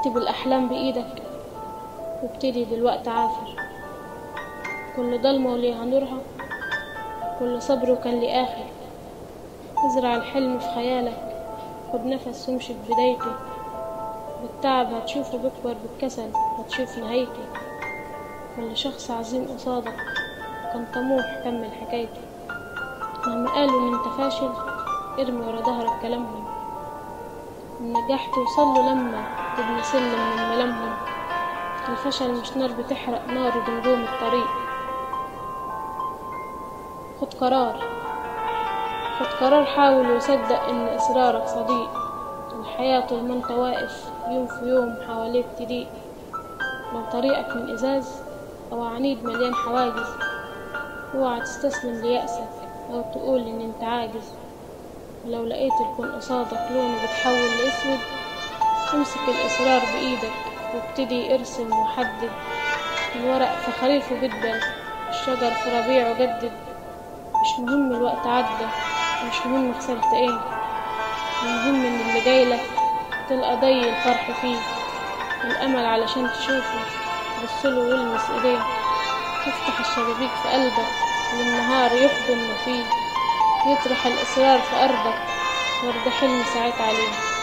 اكتب الأحلام بإيدك وابتدي دلوقتي عافر كل ضلمة وليها نورها كل صبر وكان لي آخر ازرع الحلم في خيالك خد نفس وامشي ببدايته بالتعب هتشوفه بيكبر بالكسل هتشوف نهايته كل شخص عظيم قصادك كان طموح كمل حكايته مهما قالوا ان انت فاشل ارمي ورا ظهرك كلامهم النجاح توصله لما تبني سلم من ملامهم الفشل مش نار بتحرق نار بنجوم الطريق خد قرار خد قرار حاول وصدق ان اصرارك صديق الحياة طول ما انت واقف يوم في يوم حواليك تضيق لو طريقك من ازاز او عنيد مليان حواجز اوعى تستسلم ليأسك او تقول ان انت عاجز ولو لقيت الكون قصادك لونه بتحول لاسود امسك الاصرار بايدك وابتدي ارسم وحدد الورق في خريفه جدا الشجر في ربيعه جدد مش مهم الوقت عدى مش مهم خسرت ايه المهم ان اللي جايلك تلقى ضي الفرح فيه الامل علشان تشوفه بصله والمس ايديه تفتح الشبابيك في قلبك والنهار يحضن ما فيه يطرح الاصرار في ارضك ورد حلم ساعات عليه